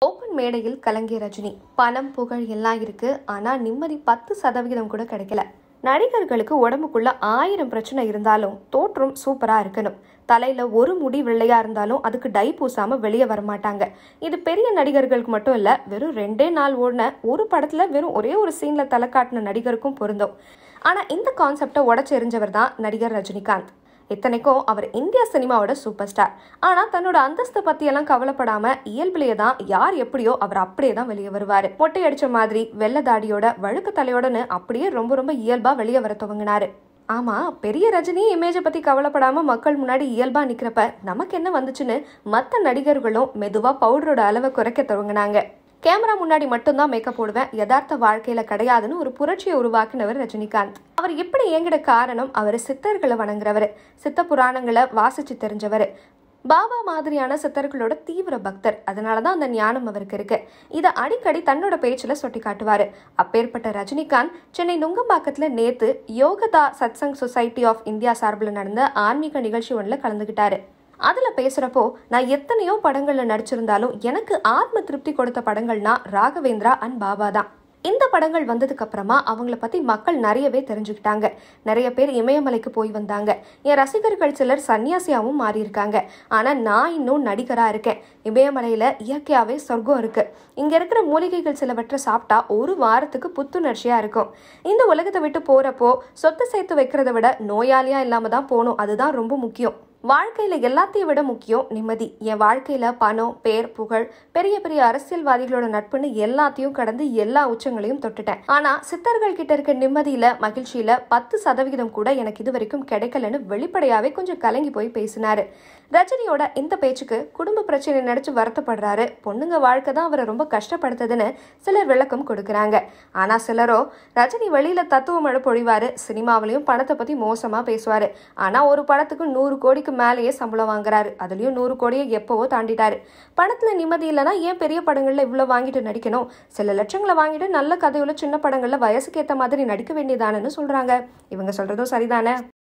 open மேடையில் கலங்கிய ரஜினி பணம் புகழ் எல்லாம் இருக்கு ஆனா நிம்மதி பத்து சதவிகிதம் கூட கிடைக்கல நடிகர்களுக்கு உடம்புக்குள்ள ஆயிரம் பிரச்சனை இருந்தாலும் தோற்றம் சூப்பரா இருக்கணும் தலையில ஒரு முடி வெள்ளையா இருந்தாலும் அதுக்கு டை பூசாம வெளியே வரமாட்டாங்க இது பெரிய நடிகர்களுக்கு மட்டும் இல்ல வெறும் ரெண்டே நாள் ஓடின ஒரு படத்துல வெறும் ஒரே ஒரு சீன்ல தலை காட்டின நடிகருக்கும் பொருந்தும் ஆனா இந்த கான்செப்டை உடச்செறிஞ்சவர் தான் நடிகர் ரஜினிகாந்த் இத்தனைக்கும் அவர் இந்தியா சினிமாவோட சூப்பர் ஸ்டார் ஆனா தன்னோட அந்தஸ்தை பத்தி எல்லாம் கவலைப்படாம இயல்பிலேயே தான் யார் எப்படியோ அவர் அப்படியே தான் வெளியே வருவாரு மொட்டை அடிச்ச மாதிரி வெள்ளை தாடியோட வழுக்க தலையோடன்னு அப்படியே ரொம்ப ரொம்ப இயல்பா வெளியே வர துவங்கினாரு ஆமா பெரிய ரஜினி இமேஜை பத்தி கவலைப்படாம மக்கள் முன்னாடி இயல்பா நிக்கிறப்ப நமக்கு என்ன வந்துச்சுன்னு மத்த நடிகர்களும் மெதுவா பவுடரோட அளவை குறைக்க துவங்கினாங்க கேமரா முன்னாடி மட்டும்தான் மேக்கப் போடுவேன் யதார்த்த வாழ்க்கையில கிடையாதுன்னு ஒரு புரட்சியை உருவாக்கினவர் ரஜினிகாந்த் அவர் இப்படி இயங்கிட காரணம் அவர் சித்தர்களை வணங்குறவர் சித்த புராணங்களை வாசிச்சு தெரிஞ்சவர் பாபா மாதிரியான சித்தர்களோட தீவிர பக்தர் அதனால தான் அந்த ஞானம் அவருக்கு இருக்கு இதை அடிக்கடி தன்னோட பேச்சில் சுட்டி காட்டுவார் அப்பேற்பட்ட ரஜினிகாந்த் சென்னை நுங்கம்பாக்கத்தில் நேத்து Yogoda Satsang society of India சார்பில் நடந்த ஆன்மீக நிகழ்ச்சி ஒன்றில் கலந்துக்கிட்டாரு அதுல பேசுறப்போ நான் எத்தனையோ படங்கள்ல நடிச்சிருந்தாலும் எனக்கு ஆத்ம திருப்தி கொடுத்த படங்கள்னா ராகவேந்திரா அண்ட் பாபா தான் இந்த படங்கள் வந்ததுக்கு அப்புறமா அவங்கள பத்தி மக்கள் நிறையவே தெரிஞ்சுக்கிட்டாங்க நிறைய பேர் இமயமலைக்கு போய் வந்தாங்க என் ரசிகர்கள் சிலர் சன்னியாசியாவும் மாறி இருக்காங்க ஆனா நான் இன்னும் நடிகரா இருக்கேன் இமயமலையில இயற்கையாவே சொர்க்கம் இருக்கு இங்க இருக்கிற மூலிகைகள் சிலவற்றை சாப்பிட்டா ஒரு வாரத்துக்கு புத்துணர்ச்சியா இருக்கும் இந்த உலகத்தை விட்டு போறப்போ சொத்து சேர்த்து வைக்கிறத விட நோயாளியா இல்லாம தான் போகணும் அதுதான் ரொம்ப முக்கியம் வாழ்க்கையில எல்லாத்தையும் விட முக்கியம் நிம்மதி என் வாழ்க்கையில பணம் பேர் புகழ் பெரிய பெரிய அரசியல்வாதிகளோட நட்புன்னு எல்லாத்தையும் கடந்து எல்லா உச்சங்களையும் தொட்டுட்டேன் ஆனா சித்தர்கள் கிட்ட இருக்க நிம்மதியில மகிழ்ச்சியில பத்து சதவிகிதம் கூட எனக்கு இது வரைக்கும் கிடைக்கலன்னு வெளிப்படையாவே கொஞ்சம் கலங்கி போய் பேசினாரு ரஜினியோட இந்த பேச்சுக்கு குடும்ப பிரச்சனை நினைச்சு வருத்தப்படுறாரு பொண்ணுங்க வாழ்க்கை தான் அவரை ரொம்ப கஷ்டப்படுத்துதுன்னு சிலர் விளக்கம் கொடுக்குறாங்க ஆனா சிலரோ ரஜினி வெளியில தத்துவ மழை பொழிவாரு சினிமாவிலையும் பணத்தை பத்தி மோசமா பேசுவாரு ஆனா ஒரு படத்துக்கு நூறு கோடிக்கு மேலேயே சம்பளம் வாங்குறாரு அதுலயும் நூறு கோடியை எப்பவோ தாண்டிட்டாரு பணத்துல நிம்மதி இல்லைன்னா ஏன் பெரிய படங்கள்ல இவ்வளவு வாங்கிட்டு நடிக்கணும் சில லட்சங்களை வாங்கிட்டு நல்ல கதையுள்ள சின்ன படங்கள்ல வயசுக்கு ஏத்த மாதிரி நடிக்க வேண்டியதானன்னு சொல்றாங்க இவங்க சொல்றதும் சரிதானே